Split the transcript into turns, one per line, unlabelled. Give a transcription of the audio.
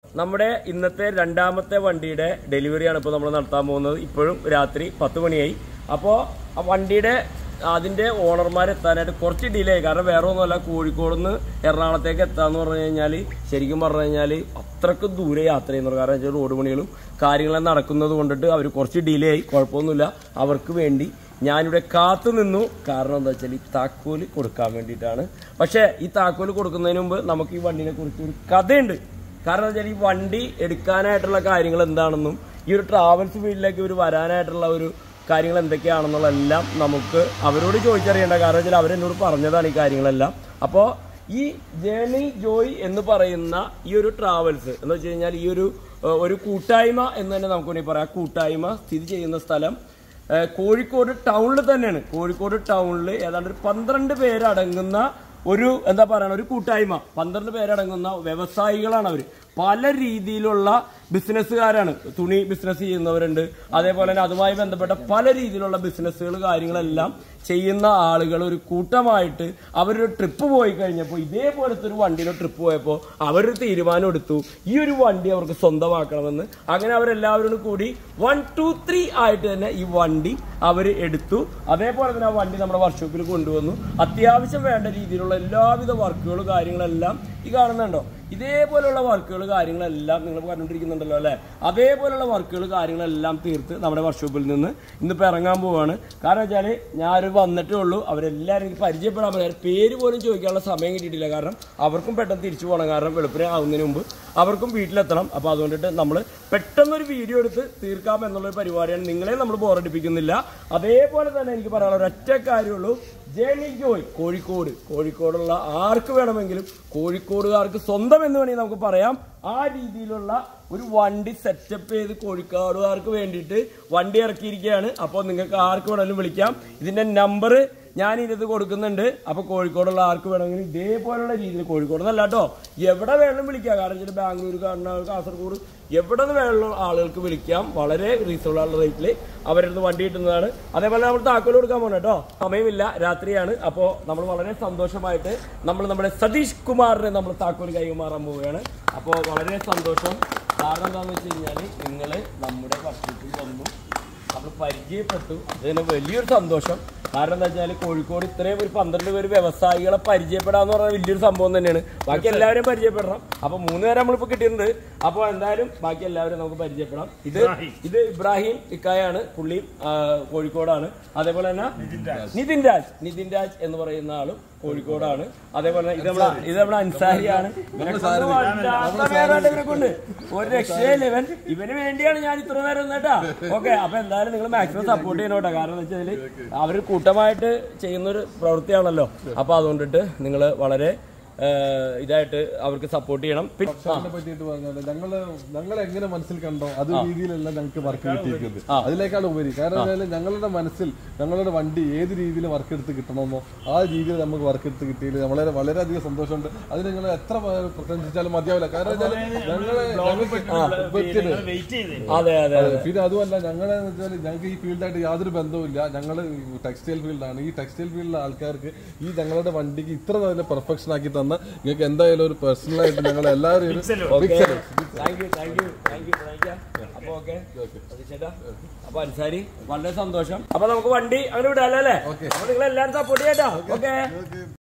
നമ്മുടെ ഇന്നത്തെ രണ്ടാമത്തെ വണ്ടിയുടെ ഡെലിവറിയാണ് ഇപ്പോൾ നമ്മൾ നടത്താൻ പോകുന്നത് ഇപ്പോഴും രാത്രി പത്ത് മണിയായി അപ്പോൾ ആ വണ്ടിയുടെ അതിന്റെ ഓണർമാർ എത്താനായിട്ട് കുറച്ച് ഡിലേ ആയി കാരണം വേറെ ഒന്നുമല്ല കോഴിക്കോട് നിന്ന് എറണാകുളത്തേക്ക് എത്താന്ന് പറഞ്ഞു കഴിഞ്ഞാൽ ശരിക്കും പറഞ്ഞു കഴിഞ്ഞാൽ അത്രക്ക് ദൂരെ യാത്ര ചെയ്യുന്നു കാരണം വെച്ചാൽ റോഡ് പണികളും കാര്യങ്ങളും നടക്കുന്നത് കൊണ്ടിട്ട് അവർ കുറച്ച് ഡിലേ ആയി കുഴപ്പമൊന്നുമില്ല അവർക്ക് വേണ്ടി ഞാനിവിടെ കാത്തു നിന്നു കാരണം എന്താ വെച്ചാൽ ഈ താക്കോല് കൊടുക്കാൻ വേണ്ടിയിട്ടാണ് പക്ഷേ ഈ താക്കോല് കൊടുക്കുന്നതിന് മുമ്പ് നമുക്ക് ഈ വണ്ടിനെ കുറിച്ച് ഒരു കഥയുണ്ട് കാരണം എന്താ വെച്ചാൽ ഈ വണ്ടി എടുക്കാനായിട്ടുള്ള കാര്യങ്ങൾ എന്താണെന്നും ഈ ഒരു ട്രാവൽസ് ഫീൽഡിലേക്ക് ഇവർ വരാനായിട്ടുള്ള ഒരു കാര്യങ്ങൾ എന്തൊക്കെയാണെന്നുള്ളതെല്ലാം നമുക്ക് അവരോട് ചോദിച്ചറിയേണ്ട കാരണം വെച്ചാൽ അവരെന്നോട് പറഞ്ഞതാണ് ഈ കാര്യങ്ങളെല്ലാം അപ്പോൾ ഈ ജേണി ജോയ് എന്ന് പറയുന്ന ഈ ഒരു ട്രാവൽസ് എന്ന് വെച്ച് കഴിഞ്ഞാൽ ഈ ഒരു ഏഹ്, ഒരു കൂട്ടായ്മ എന്ന് തന്നെ നമുക്ക് വേണമെങ്കിൽ പറയാം ആ കൂട്ടായ്മ സ്ഥിതി ചെയ്യുന്ന സ്ഥലം ഏഹ്, കോഴിക്കോട് ടൗണിൽ തന്നെയാണ് കോഴിക്കോട് ടൗണിൽ ഏതാണ്ട് ഒരു പന്ത്രണ്ട് പേരടങ്ങുന്ന ഒരു എന്താ പറയുക ഒരു കൂട്ടായ്മ പന്ത്രണ്ട് പേരടങ്ങുന്ന വ്യവസായികളാണ് അവർ പല രീതിയിലുള്ള ബിസിനസ്സുകാരാണ് തുണി ബിസിനസ് ചെയ്യുന്നവരുണ്ട് അതേപോലെ തന്നെ അതുമായി ബന്ധപ്പെട്ട പല രീതിയിലുള്ള ബിസിനസ്സുകൾ കാര്യങ്ങളെല്ലാം ചെയ്യുന്ന ആളുകൾ ഒരു കൂട്ടമായിട്ട് അവരൊരു ട്രിപ്പ് പോയി കഴിഞ്ഞപ്പോൾ ഇതേപോലത്തെ ഒരു വണ്ടിയുടെ ട്രിപ്പ് പോയപ്പോൾ അവരൊരു തീരുമാനം എടുത്തു ഈ ഒരു വണ്ടി അവർക്ക് സ്വന്തമാക്കണമെന്ന് അങ്ങനെ അവരെല്ലാവരും കൂടി വൺ ടു ത്രീ ആയിട്ട് തന്നെ ഈ വണ്ടി അവർ എടുത്തു അതേപോലെ തന്നെ ആ വണ്ടി നമ്മുടെ വർക്ക്ഷോപ്പിൽ കൊണ്ടുവന്നു അത്യാവശ്യം വേണ്ട രീതിയിലുള്ള എല്ലാവിധ വർക്കുകളും കാര്യങ്ങളെല്ലാം ഈ കാണുന്നുണ്ടോ ഇതേപോലെയുള്ള വർക്കുകൾ കാര്യങ്ങളെല്ലാം നിങ്ങൾ പറഞ്ഞുകൊണ്ടിരിക്കുന്നുണ്ടല്ലോ അല്ലേ അതേപോലെയുള്ള വർക്കുകൾ കാര്യങ്ങളെല്ലാം തീർത്ത് നമ്മുടെ വർക്ക്ഷോപ്പിൽ നിന്ന് ഇന്നിപ്പോൾ ഇറങ്ങാൻ പോവാണ് കാരണം വെച്ചാൽ ഞാനൊരു വന്നിട്ടേ ഉള്ളൂ അവരെല്ലാവരും എനിക്ക് പരിചയപ്പെടാൻ പറ്റില്ല പേര് പോലും ചോദിക്കാനുള്ള സമയം കിട്ടിയിട്ടില്ല കാരണം അവർക്കും പെട്ടെന്ന് തിരിച്ചു പോകണം കാരണം വെളുപ്പിനെ ആവുന്നതിന് മുമ്പ് അവർക്കും വീട്ടിലെത്തണം അപ്പോൾ അതുകൊണ്ടിട്ട് നമ്മൾ പെട്ടെന്നൊരു വീഡിയോ എടുത്ത് തീർക്കാം എന്നുള്ളൊരു പരിപാടിയാണ് നിങ്ങളെ നമ്മൾ ബോറടിപ്പിക്കുന്നില്ല അതേപോലെ തന്നെ എനിക്ക് പറയാനുള്ള ഒരൊറ്റ കാര്യമുള്ളൂ ജേണി ജോയ് കോഴിക്കോട് കോഴിക്കോടുള്ള ആർക്ക് വേണമെങ്കിലും കോഴിക്കോടുകാർക്ക് സ്വന്തം എന്ന് വേണമെങ്കിൽ നമുക്ക് പറയാം ആ രീതിയിലുള്ള ഒരു വണ്ടി സെറ്റപ്പ് ചെയ്ത് കോഴിക്കോടുകാർക്ക് വേണ്ടിയിട്ട് വണ്ടി ഇറക്കിയിരിക്കുകയാണ് അപ്പോൾ നിങ്ങൾക്ക് ആർക്ക് വേണമെങ്കിലും വിളിക്കാം ഇതിന്റെ നമ്പർ ഞാൻ ഇതിനകത്ത് കൊടുക്കുന്നുണ്ട് അപ്പൊ കോഴിക്കോടുള്ള ആർക്ക് വേണമെങ്കിലും ഇതേപോലുള്ള രീതിയിൽ കോഴിക്കോട് എന്നല്ല കേട്ടോ എവിടെ വേണം വിളിക്കാം കാരണം വെച്ചാൽ ബാംഗ്ലൂർ കർണാടക കാസർഗോഡ് എവിടെ നിന്ന് വേണമെങ്കിലും ആളുകൾക്ക് വിളിക്കാം വളരെ റീസണബിൾ ആയുള്ള റേറ്റിൽ അവരുടെ വണ്ടി കിട്ടുന്നതാണ് അതേപോലെ നമ്മൾ താക്കോൽ കൊടുക്കാൻ പോകണം കേട്ടോ സമയമില്ല രാത്രിയാണ് അപ്പോൾ നമ്മൾ വളരെ സന്തോഷമായിട്ട് നമ്മൾ നമ്മുടെ സതീഷ് കുമാറിനെ നമ്മൾ താക്കോൽ കൈമാറാൻ പോവുകയാണ് അപ്പോൾ വളരെ സന്തോഷം കാരണം എന്താണെന്ന് വെച്ച് കഴിഞ്ഞാൽ നിങ്ങൾ നമ്മുടെ വർഷത്തിൽ വന്നു നമ്മൾ പരിചയപ്പെട്ടു അതിന് വലിയൊരു സന്തോഷം കാരണം എന്താ വെച്ചാൽ കോഴിക്കോട് ഇത്രയും ഒരു പന്ത്രണ്ട് പേര് വ്യവസായികളെ പരിചയപ്പെടാന്ന് പറഞ്ഞാൽ വലിയൊരു സംഭവം തന്നെയാണ് ബാക്കി എല്ലാവരെയും പരിചയപ്പെടണം അപ്പൊ മൂന്ന് പേരെ നമ്മളിപ്പോ കിട്ടിയിട്ടുണ്ട് അപ്പോൾ എന്തായാലും ബാക്കി എല്ലാവരും നമുക്ക് പരിചയപ്പെടാം ഇത് ഇത് ഇബ്രാഹിം ഇക്കായാണ് പുള്ളി ആ, കോഴിക്കോടാണ് അതേപോലെ തന്നെ നിതിൻ രാജ് നിതിൻ രാജ് എന്ന് പറയുന്ന ആളും കോഴിക്കോടാണ് അതേപോലെ തന്നെ ഇത് നമ്മളെ ഇത് നമ്മുടെ അൻസാരിയാണ് ഇവനെ കൊണ്ട് വല്ലാത്ത പേരാണ് ഇവനെ കൊണ്ട് ഒരു രക്ഷയില്ല ഇവൻ ഇവന് വേണ്ടിയാണ് ഞാൻ ഇത്ര നേരം നിന്നേട്ടാ ഓക്കെ അപ്പൊ എന്തായാലും നിങ്ങൾ മാക്സിമം സപ്പോർട്ട് ചെയ്യണം കേട്ടോ കാരണം എന്ന് വെച്ചാൽ അവർ കൂട്ടമായിട്ട് ചെയ്യുന്ന ഒരു പ്രവൃത്തിയാണല്ലോ അപ്പൊ അതുകൊണ്ടിട്ട് നിങ്ങൾ വളരെ ഏഹ്, ഇതായിട്ട് അവർക്ക് സപ്പോർട്ട് ചെയ്യണം പിന്നെ ആ,
വർക്ക്ഷോപ്പിനെ പറ്റിയിട്ട് പറഞ്ഞാൽ ഞങ്ങള് ഞങ്ങൾ എങ്ങനെ മനസ്സിൽ കണ്ടോ അത് രീതിയിലല്ല ഞങ്ങൾക്ക് വർക്ക് കിട്ടിയിരിക്കുന്നത് അതിലേക്കാണ് ഉപരി കാരണം വെച്ചാൽ ഞങ്ങളുടെ മനസ്സിൽ ഞങ്ങളുടെ വണ്ടി ഏത് രീതിയിൽ വർക്ക് എടുത്ത് കിട്ടണമെന്നോ ആ രീതിയിൽ നമുക്ക് വർക്ക് എടുത്ത് കിട്ടിയതിൽ വളരെ വളരെയധികം സന്തോഷമുണ്ട് അത് നിങ്ങൾ എത്ര പ- പ്രശംസിച്ചാലും മതിയാവില്ല കാരണം വെച്ചാൽ ഞങ്ങളെ ഞങ്ങൾക്ക് പറ്റിയത്
അതെ അതെ
അതെ, പിന്നെ അതുമല്ല ഞങ്ങളെ വെച്ചാൽ ഞങ്ങൾക്ക് ഈ ഫീൽഡായിട്ട് യാതൊരു ബന്ധവുമില്ല ഞങ്ങൾ ടെക്സ്റ്റൈൽ ഫീൽഡാണ് ഈ ടെക്സ്റ്റൈൽ ഫീൽഡിലെ ആൾക്കാർക്ക് ഈ ഞങ്ങളുടെ വണ്ടിക്ക് ഇത്ര നല്ല പെർഫെക്ഷൻ ആക്കി തന്ന നിങ്ങൾക്ക് എന്തായാലും ഒരു പേഴ്സണൽ ആയിട്ട് ഞങ്ങൾ എല്ലാവരും ഒരു big salute.
Thank you thank you thank you അപ്പൊ ഓക്കെ ചേട്ടാ അപ്പൊ അൻസാരി വളരെ സന്തോഷം അപ്പൊ നമുക്ക് വണ്ടി അങ്ങനെ വിടാലോ അല്ലേ അപ്പൊ നിങ്ങൾ എല്ലാവരും സപ്പോർട്ട് ചെയ്യട്ടോ ഓക്കെ